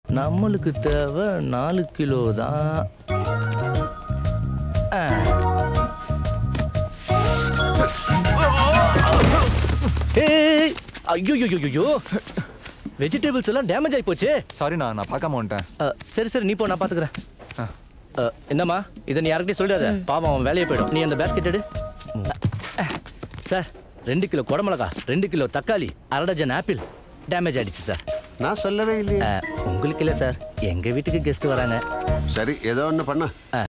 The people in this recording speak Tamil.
நம்மளுக்கு தேவை நாலு கிலோ தான் ஆ. ஏய் ஐயோ ஐயோ ஐயோ வெஜிடபிள்ஸ் எல்லாம் டேமேஜ் ஆகி போச்சு சாரிண்ணா நான் பார்க்காம வந்துட்டேன் அ, சரி சரி நீ போ நான் பாத்துக்கிறேன் ஆ. அ, என்னம்மா இதை நீ யார்கிட்டயும் சொல்லிடாத பாவம் அவன் வேலையை போயிடும் நீ அந்த பேஸ்கெட் எடு அ, சார் ரெண்டு கிலோ குடமிளகா ரெண்டு கிலோ தக்காளி அரை டஜன் ஆப்பிள் டேமேஜ் ஆயிடுச்சு சார் நான் சொல்லவே இல்லையே அ, உங்களுக்கு இல்லை சார் எங்க வீட்டுக்கு கெஸ்ட் வராங்க சரி ஏதோ ஒன்று பண்ண அ,